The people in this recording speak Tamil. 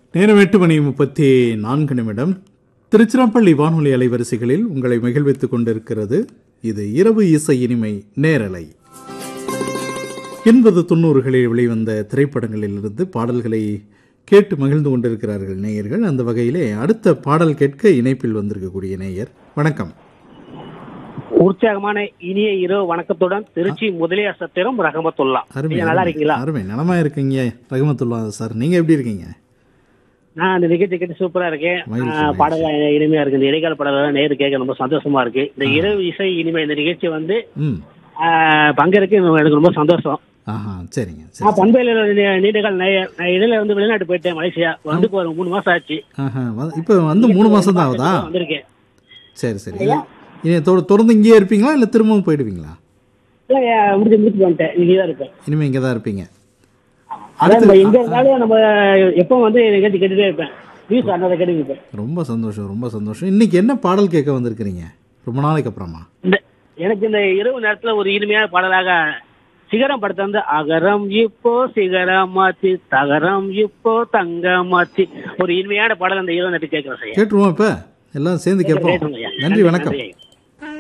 நேரம் எட்டு மணி முப்பத்தி நான்கு நிமிடம் திருச்சிராப்பள்ளி வானொலி அலைவரிசைகளில் உங்களை மகிழ்வித்துக் கொண்டிருக்கிறது இது இரவு இசை இனிமை நேரலை எண்பது தொண்ணூறுகளில் வெளிவந்த திரைப்படங்களிலிருந்து பாடல்களை கேட்டு மகிழ்ந்து கொண்டிருக்கிறார்கள் நேயர்கள் அந்த வகையிலே அடுத்த பாடல் கேட்க இணைப்பில் வந்திருக்கக்கூடிய நேயர் வணக்கம் உற்சாகமான இனிய இரவு வணக்கத்துடன் திருச்சி முதலியார் சத்திரம் ரகமத்துல்லா அருமை நீங்க நல்லா அருமை, இருக்கீங்களா அருமை நலமா இருக்கீங்க ரகுமத்துல்லா சார் நீங்க எப்படி இருக்கீங்க நான் அந்த நிகழ்ச்சி கேட்டு சூப்பரா இருக்கேன் மகிழ்ச்சி, ஆஹ், மகிழ்ச்சி. பாடல்கள் இனிமையா இருக்கு இந்த இடைக்கால பாடல்கள் நேரு கேட்க ரொம்ப சந்தோஷமா இருக்கு இந்த இரவு இசை இனிமை இந்த நிகழ்ச்சி வந்து ம் ஆஹ், பங்கேற்க எனக்கு ரொம்ப சந்தோஷம் ஆஹா சரிங்க சரி நான் பண்பையில நீ- நீண்ட கால நேயர் நான் இடையில வந்து வெளிநாட்டு போயிட்டேன் மலேசியா வந்து இப்போ ஒரு மூணு மாசம் ஆச்சு ஆஹா வ- இப்ப வந்து மூணு மாசம் தான் ஆகுதா வந்திருக்கேன் சரி சரி இனி தொ- தொடர்ந்து இங்கேயே இருப்பீங்களா இல்லை திரும்பவும் போயிடுவீங்களா இல்ல, ஏன், முடிச்சு முடிச்சு வந்துட்டேன் இங்கே தான் இருப்பேன் இனிமே இங்கே தான் இருப்பீங்க அதான் நம்ம எங்க இருந்தாலும் நம்ம எப்போ வந்து நிகழ்ச்சி கேட்டுட்டே இருப்பேன் நியூஸ் அண்ணாத கேட்டு இருப்பேன் ரொம்ப சந்தோஷம் ரொம்ப சந்தோஷம் இன்னைக்கு என்ன பாடல் கேட்க வந்திருக்கிறீங்க ரொம்ப நாளைக்கு அப்புறமா இந்த எனக்கு இந்த இரவு நேரத்துல ஒரு இனிமையான பாடலாக சிகரம் படத்தை வந்து அகரம் இப்போ சிகரம் மாத்தி தகரம் இப்போ தங்க மாத்தி ஒரு இனிமையான பாடல் அந்த இரவு நேரத்துக்கு கேட்கிறேன் சார் கேட்டுருவோம் இப்போ எல்லாம் சேர்ந்து கேட்போம் கேட்டுருவோம் ஐயா. நன்றி வணக்கம் நன்றி ஐயா.